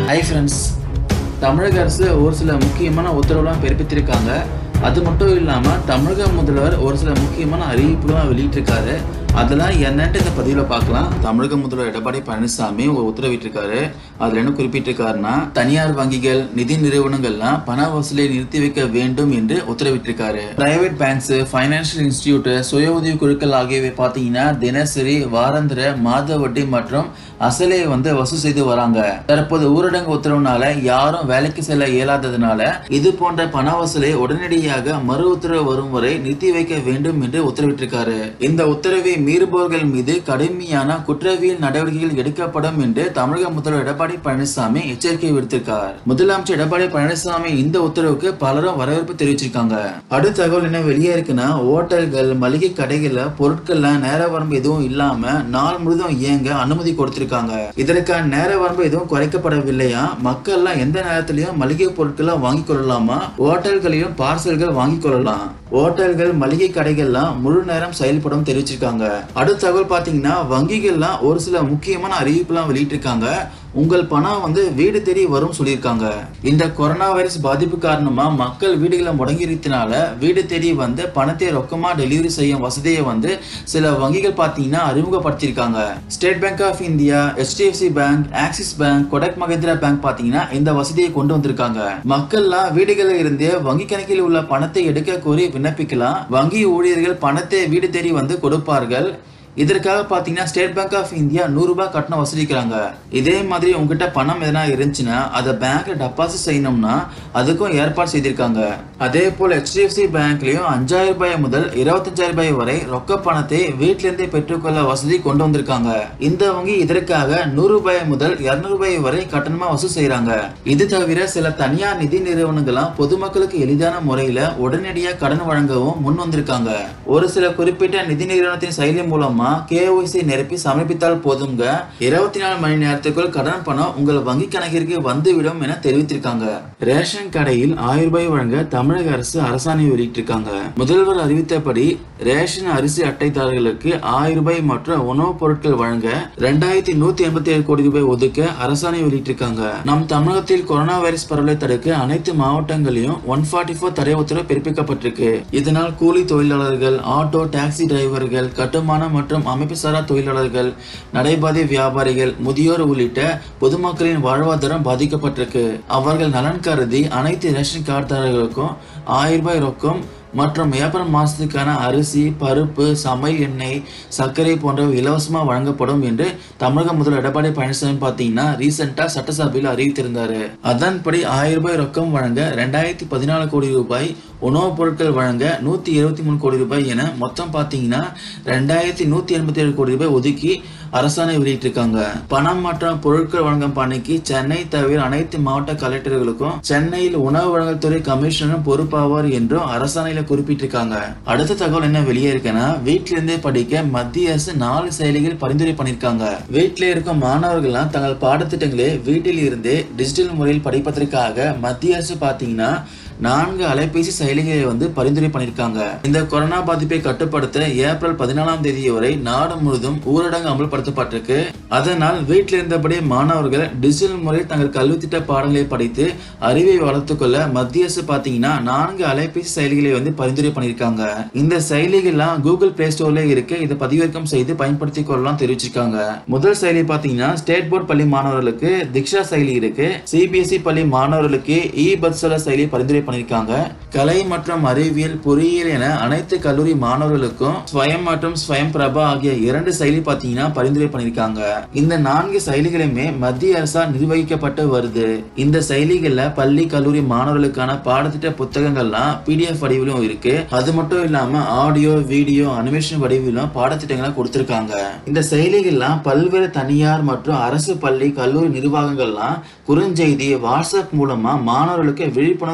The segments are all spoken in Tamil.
ஹை ஃப்ரெண்ட்ஸ் தமிழக அரசு ஒரு சில முக்கியமான உத்தரவுலாம் பிறப்பித்திருக்காங்க அது மட்டும் இல்லாமல் தமிழக முதல்வர் ஒரு சில முக்கியமான அறிவிப்புலாம் வெளியிட்டிருக்காரு அதெல்லாம் என்னன்ட்டு இந்த பதிவில் பார்க்கலாம் தமிழக முதல்வர் எடப்பாடி பழனிசாமி ஒரு உத்தரவிட்டிருக்காரு அதில் என்ன குறிப்பிட்டிருக்காருன்னா தனியார் வங்கிகள் நிதி நிறுவனங்கள்லாம் பண வசூலை நிறுத்தி வைக்க வேண்டும் என்று உத்தரவிட்டிருக்காரு பிரைவேட் பேங்க்ஸ் ஃபைனான்சியல் இன்ஸ்டிடியூட் சுய உதவி குழுக்கள் ஆகியவை பார்த்தீங்கன்னா தினசரி வாராந்திர மாத வட்டி மற்றும் அசலை வந்து வசூல் செய்து வராங்க தற்போது ஊரடங்கு உத்தரவுனால யாரும் வேலைக்கு செல்ல இயலாததுனால இது போன்ற பண வசூலை உடனடியாக மறு உத்தரவு வரும் வரை நிறுத்தி வைக்க வேண்டும் என்று உத்தரவிட்டிருக்காரு இந்த உத்தரவை மீறுபவர்கள் மீது கடுமையான குற்றவியல் நடவடிக்கைகள் எடுக்கப்படும் என்று தமிழக முதல்வர் எடப்பாடி பழனிசாமி எச்சரிக்கை விடுத்திருக்கார் முதலமைச்சர் எடப்பாடி பழனிசாமி இந்த உத்தரவுக்கு பலரும் வரவேற்பு தெரிவிச்சிருக்காங்க அடுத்த தகவல் என்ன வெளியே இருக்குன்னா ஹோட்டல்கள் மளிகை கடைகள்ல பொருட்கள்லாம் நேர வரம்பு எதுவும் இல்லாம நாள் முழுதும் இயங்க அனுமதி கொடுத்திருக்காங்க இதற்கான நேர வரம்பு எதுவும் குறைக்கப்படவில்லையா மக்கள்லாம் எந்த நேரத்திலையும் மளிகை பொருட்கள்லாம் வாங்கி கொள்ளலாமா ஹோட்டல்களையும் பார்சல்கள் வாங்கி கொள்ளலாம் ஹோட்டல்கள் மளிகை கடைகள்லாம் முழு நேரம் செயல்படும் தெரிவிச்சிருக்காங்க அடுத்த தகவல் பாத்தீங்கன்னா வங்கிகள்லாம் ஒரு சில முக்கியமான அறிவிப்புலாம் வெளியிட்டிருக்காங்க உங்கள் பணம் வந்து வீடு தேடி வரும் சொல்லியிருக்காங்க இந்த கொரோனா வைரஸ் பாதிப்பு காரணமா மக்கள் வீடுகளை முடங்கிருத்தினால வீடு தேடி வந்து பணத்தை ரொக்கமா டெலிவரி செய்யும் வசதியை வந்து சில வங்கிகள் பார்த்தீங்கன்னா அறிமுகப்படுத்தியிருக்காங்க State Bank of India HDFC Bank Axis Bank Kotak Mahindra Bank பார்த்தீங்கன்னா இந்த வசதியை கொண்டு வந்திருக்காங்க மக்கள்லாம் வீடுகளில் இருந்தே வங்கி கணக்கில் உள்ள பணத்தை எடுக்க கோரி விண்ணப்பிக்கலாம் வங்கி ஊழியர்கள் பணத்தை வீடு தேடி வந்து கொடுப்பார்கள் இதற்காக பார்த்தீங்கன்னா ஸ்டேட் பேங்க் ஆஃப் இந்தியா நூறு ரூபாய் கட்டணம் வசூலிக்கிறாங்க இதே மாதிரி உங்ககிட்ட பணம் எதனா இருந்துச்சுன்னா அதை பேங்க்ல டெபாசிட் செய்யணும்னா அதுக்கும் ஏற்பாடு செய்திருக்காங்க அதே போல் HDFC பேங்க்லயும் அஞ்சாயிரம் ரூபாய் முதல் இருபத்தஞ்சாயிரம் ரூபாய் வரை ரொக்க பணத்தை வீட்டில இருந்தே பெற்றுக்கொள்ள வசதி கொண்டு வந்திருக்காங்க இந்த வங்கி இதற்காக நூறு ரூபாய் முதல் இருநூறு ரூபாய் வரை கட்டணமா வசூல் செய்யறாங்க இது தவிர சில தனியார் நிதி நிறுவனங்களாம் பொதுமக்களுக்கு எளிதான முறையில உடனடியாக கடன் வழங்கவும் முன் வந்திருக்காங்க ஒரு சில குறிப்பிட்ட நிதி நிறுவனத்தின் செயலி மூலமா கேஒய்சி நிரப்பி சமர்ப்பித்தால் போதுங்க இருபத்தி நாலு மணி நேரத்துக்குள் கடன் பணம் உங்கள் வங்கி கணக்கிற்கு வந்துவிடும் என தெரிவித்திருக்காங்க ரேஷன் கடையில் ஆயிரம் ரூபாய் வழங்க தமிழக அரசு அரசாணை வெளியிட்டிருக்காங்க முதல்வர் அறிவித்தபடி ரேஷன் அரிசி அட்டைதாரர்களுக்கு ஆயிரம் ரூபாய் மற்றும் உணவுப் பொருட்கள் வழங்க ரெண்டாயிரத்தி நூத்தி எண்பத்தி ஏழு கோடி ரூபாய் ஒதுக்க அரசாணை வெளியிட்டிருக்காங்க நம் தமிழகத்தில் கொரோனா வைரஸ் பரவலை தடுக்க அனைத்து மாவட்டங்களிலும் ஒன் ஃபார்ட்டி ஃபோர் தடை உத்தரவு பிறப்பிக்கப்பட்டிருக்கு இதனால் கூலி தொழிலாளர்கள் ஆட்டோ டாக்ஸி டிரைவர்கள் கட்டுமான மற்றும் அமைப்பு சாரா தொழிலாளர்கள் நடைபாதை வியாபாரிகள் முதியோர் உள்ளிட்ட பொதுமக்களின் வாழ்வாதாரம் பாதிக்கப்பட்டிருக்கு அவர்கள் நலன் கருதி அனைத்து ரேஷன் கார்டுதாரர்களுக்கும் ஆயிரம் ரூபாய் ரொக்கம் மற்றும் ஏப்ரல் மாதத்துக்கான அரிசி பருப்பு சமையல் எண்ணெய் சர்க்கரை போன்றவை இலவசமாக வழங்கப்படும் என்று தமிழக முதல்வர் எடப்பாடி பழனிசாமி பார்த்தீங்கன்னா ரீசெண்டாக சட்டசபையில் அறிவித்திருந்தாரு அதன்படி ஆயிரம் ரூபாய் ரொக்கம் வழங்க ரெண்டாயிரத்தி பதினாலு கோடி ரூபாய் உணவுப் பொருட்கள் வழங்க நூற்றி இருபத்தி மூணு கோடி ரூபாய் என மொத்தம் பார்த்தீங்கன்னா ரெண்டாயிரத்தி நூற்றி எண்பத்தி ஏழு கோடி ரூபாய் ஒதுக்கி அரசாணை வெளியிட்டிருக்காங்க பணம் மற்றும் பொருட்கள் வழங்கும் பணிக்கு சென்னை தவிர அனைத்து மாவட்ட கலெக்டர்களுக்கும் சென்னையில் உணவு வழங்கல் துறை கமிஷனரும் பொறுப்பாவார் என்றும் அரசாணையில குறிப்பிட்டிருக்காங்க அடுத்த தகவல் என்ன வெளியே இருக்குன்னா வீட்டில இருந்தே படிக்க மத்திய அரசு நாலு செயலிகள் பரிந்துரை பண்ணிருக்காங்க வீட்டில இருக்கும் மாணவர்கள்லாம் தங்கள் பாடத்திட்டங்களை வீட்டில் இருந்தே டிஜிட்டல் முறையில் படிப்பதற்காக மத்திய அரசு பாத்தீங்கன்னா நான்கு அலைபேசி செயலிகளை வந்து பரிந்துரை பண்ணியிருக்காங்க இந்த கொரோனா பாதிப்பை கட்டுப்படுத்த ஏப்ரல் பதினாலாம் தேதி வரை நாடு முழுவதும் ஊரடங்கு அமல்படுத்தப்பட்டிருக்கு அதனால் வீட்டில் இருந்தபடி மாணவர்கள் டிஜிட்டல் முறையில் தங்கள் கல்வி திட்ட பாடங்களை படித்து அறிவை வளர்த்துக் கொள்ள மத்திய அரசு பார்த்தீங்கன்னா நான்கு அலைபேசி செயலிகளை வந்து பரிந்துரை பண்ணியிருக்காங்க இந்த செயலிகள்லாம் கூகுள் பிளே ஸ்டோர்ல இருக்கு இதை பதிவிறக்கம் செய்து பயன்படுத்திக் கொள்ளலாம் தெரிவிச்சிருக்காங்க முதல் செயலி பார்த்தீங்கன்னா ஸ்டேட் போர்ட் பள்ளி மாணவர்களுக்கு திக்ஷா செயலி இருக்கு சிபிஎஸ்இ பள்ளி மாணவர்களுக்கு இ பத்சல செயலி பரிந்துரை பண்ணியிருக்காங்க கலை மற்றும் அறிவியல் பொறியியல் என அனைத்து கல்லூரி மாணவர்களுக்கும் ஸ்வயம் மற்றும் ஸ்வயம் பிரபா ஆகிய இரண்டு செயலி பார்த்தீங்கன்னா பரிந்துரை பண்ணியிருக்காங்க இந்த நான்கு செயலிகளுமே மத்திய அரசால் நிர்வகிக்கப்பட்டு வருது இந்த செயலிகள்ல பள்ளி கல்லூரி மாணவர்களுக்கான பாடத்திட்ட புத்தகங்கள்லாம் பிடிஎஃப் வடிவிலும் இருக்கு அது மட்டும் இல்லாம ஆடியோ வீடியோ அனிமேஷன் வடிவிலும் பாடத்திட்டங்களை கொடுத்திருக்காங்க இந்த செயலிகள்லாம் பல்வேறு தனியார் மற்றும் அரசு பள்ளி கல்லூரி நிர்வாகங்கள்லாம் குறுஞ்செய்தி வாட்ஸ்அப் மூலமா மாணவர்களுக்கு விழிப்புணர்வு ஏற்படுத்தி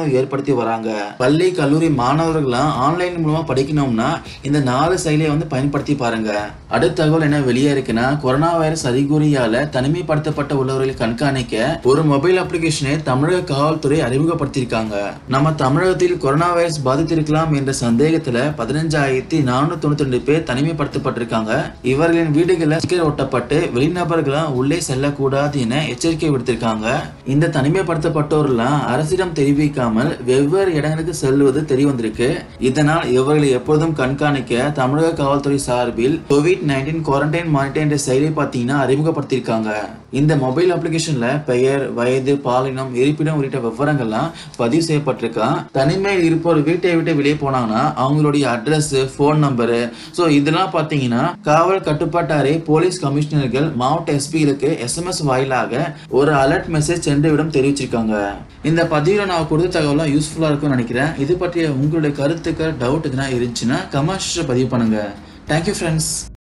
செயல்படுத்தி வராங்க பள்ளி கல்லூரி மாணவர்கள்லாம் ஆன்லைன் மூலமா படிக்கணும்னா இந்த நாலு செயலியை வந்து பயன்படுத்தி பாருங்க அடுத்த தகவல் என்ன வெளியே இருக்குன்னா கொரோனா வைரஸ் அறிகுறியால தனிமைப்படுத்தப்பட்ட உள்ளவர்களை கண்காணிக்க ஒரு மொபைல் அப்ளிகேஷனை தமிழக காவல்துறை அறிமுகப்படுத்தியிருக்காங்க நம்ம தமிழகத்தில் கொரோனா வைரஸ் பாதித்திருக்கலாம் என்ற சந்தேகத்துல பதினஞ்சாயிரத்தி நானூத்தி தொண்ணூத்தி ரெண்டு பேர் தனிமைப்படுத்தப்பட்டிருக்காங்க இவர்களின் வீடுகளில் ஸ்டிக்கர் ஒட்டப்பட்டு வெளிநபர்களும் உள்ளே செல்லக்கூடாது என எச்சரிக்கை விடுத்திருக்காங்க இந்த தனிமைப்படுத்தப்பட்டோர்லாம் அரசிடம் தெரிவிக்காமல் வெவ்வேறு இடங்களுக்கு செல்வது தெரிய வந்திருக்கு இதனால் இவர்களை எப்பொழுதும் கண்காணிக்க தமிழக காவல்துறை சார்பில் கோவிட் நைன்டீன் குவாரண்டைன் மானிட்டர் என்ற செயலி பார்த்தீங்கன்னா அறிமுகப்படுத்தியிருக்காங்க இந்த மொபைல் அப்ளிகேஷன்ல பெயர் வயது பாலினம் இருப்பிடம் உள்ளிட்ட விவரங்கள்லாம் பதிவு செய்யப்பட்டிருக்கான் தனிமையில் இருப்பவர் வீட்டை விட்டு வெளியே போனாங்கன்னா அவங்களுடைய அட்ரஸ் ஃபோன் நம்பரு ஸோ இதெல்லாம் பார்த்தீங்கன்னா காவல் கட்டுப்பாட்டு அறை போலீஸ் கமிஷனர்கள் மாவட்ட எஸ்பிகளுக்கு எஸ்எம்எஸ் வாயிலாக ஒரு அலர்ட் மெசேஜ் சென்றுவிடம் தெரிவிச்சிருக்காங்க இந்த பதிவில் நான் கொடுத்த தகவலாம் யூஸ்ஃபுல்லாக இருக்கும்னு நினைக்கிறேன் இது பற்றிய உங்களுடைய கருத்துக்கள் டவுட் எதுனா இருந்துச்சுன்னா கமெண்ட்ஸ் பதிவு பண்ணுங்க தேங்க்யூ ஃப்ரெண்ட்ஸ்